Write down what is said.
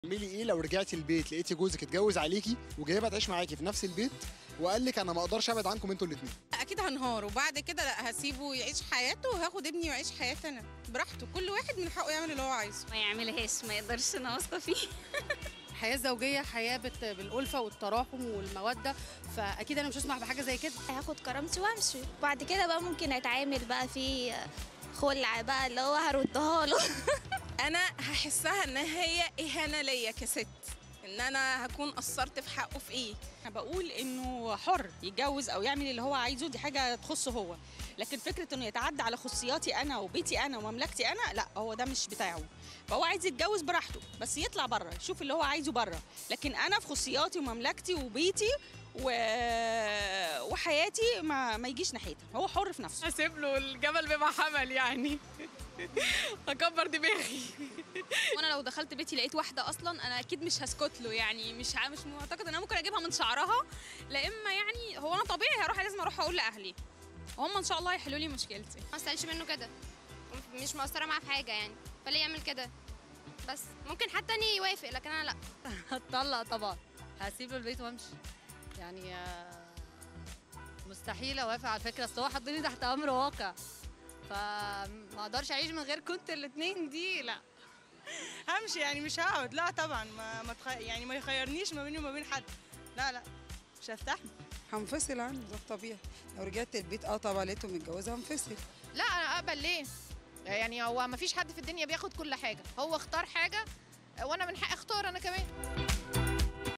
تعملي ايه لو رجعتي البيت لقيتي جوزك اتجوز عليكي وجايبها تعيش معاكي في نفس البيت وقال لك انا ما اقدرش ابعد عنكم انتوا الاثنين اكيد هنهار وبعد كده لا هسيبه يعيش حياته وهاخد ابني ويعيش حياتي انا براحته كل واحد من حقه يعمل اللي هو عايزه ما يعملهاش ما يقدرش انا واثقه فيه حياه زوجيه حياه بت- بالالفه والتراحم والموده فاكيد انا مش هسمح بحاجه زي كده هاخد كرامتي وامشي بعد كده بقى ممكن اتعامل بقى في خلع بقى اللي هو هردها له انا هحسها ان هي اهانه ليا كست ان انا هكون قصرت في حقه في ايه انا بقول انه حر يتجوز او يعمل اللي هو عايزه دي حاجه تخصه هو لكن فكره انه يتعدى على خصوصياتي انا وبيتي انا ومملكتي انا لا هو ده مش بتاعه فهو عايز يتجوز براحته بس يطلع بره يشوف اللي هو عايزه بره لكن انا في خصوصياتي ومملكتي وبيتي و... وحياتي ما, ما يجيش ناحيتها هو حر في نفسه اسيب له الجبل بما حمل يعني اكبر دماغي وانا لو دخلت بيتي لقيت واحده اصلا انا اكيد مش هسكت له يعني مش ع- مش معتقد ان انا ممكن اجيبها من شعرها لا اما يعني هو انا طبيعي هروح لازم اروح اقول لاهلي وهم ان شاء الله يحلوا لي مشكلتي ما استاهلش منه كده مش مقصره معاه في حاجه يعني فليه يعمل كده بس ممكن حد تاني يوافق لكن انا لا هتطلق طبعا هسيب البيت وامشي يعني آه، مستحيل اوافق على الفكره اصل هو حاطيني تحت امر واقع فما اقدرش اعيش من غير كنت الاثنين دي لا همشي يعني مش هقعد لا طبعا ما, ما تخ... يعني ما يخيرنيش ما بيني وما بين حد لا لا مش هستحمل هنفصل عنه ده الطبيعي لو رجعت البيت اه طبعا لقيته متجوزه هنفصل لا انا اقبل ليه يعني هو ما فيش حد في الدنيا بياخد كل حاجه هو اختار حاجه وانا من حقي اختار انا كمان